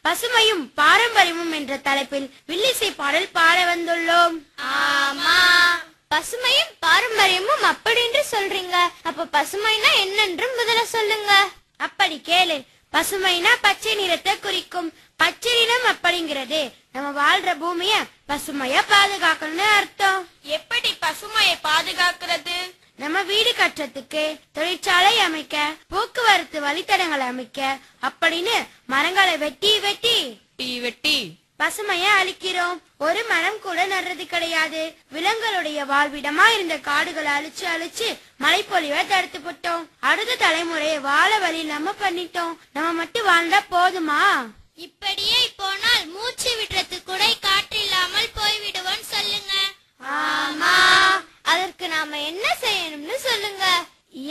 பசுமையும் பாரம்பரியமும் என்ற தலைப்பில் வில்லிசை பாடல் பாட வந்துள்ளோம் ஆமா பசுமையும் பாரம்பரியமும் அப்படின்னு சொல்றீங்க அப்ப பசுமைனா என்னன்று முதல்ல சொல்லுங்க அப்படி கேளு பசுமைனா பச்சை நிறத்தை குறிக்கும் பச்சை நிறம் அப்படிங்கிறது நம்ம வாழ்ற பூமிய பசுமையா பாதுகாக்கணும்னு அர்த்தம் எப்படி பசுமையை பாதுகாக்கிறது நம்ம வீடு கட்டுறதுக்கு தொழிற்சாலை அமைக்க போக்குவரத்து வழித்தடங்களை அமைக்க அப்படின்னு மரங்களை வெட்டி வெட்டி டீ வெட்டி பசுமையை அழிக்கிறோம் ஒரு மரம் கூட நடுறது கிடையாது விலங்குகளுடைய வாழ்விடமா இருந்த காடுகளை அழிச்சு அழிச்சு மழைப்பொழிவை தடுத்து போட்டோம் அடுத்த தலைமுறையை வாழ வழி இல்லாம பண்ணிட்டோம் நம்ம மட்டும் வாழ்ந்தா போதுமா இப்படியே போனால் மூச்சு விடுறது கூட காற்று இல்லாமல் போய்விடுவோம் சொல்லுங்க ஆமா அதற்கு நாம என்ன செய்யணும்னு சொல்லுங்க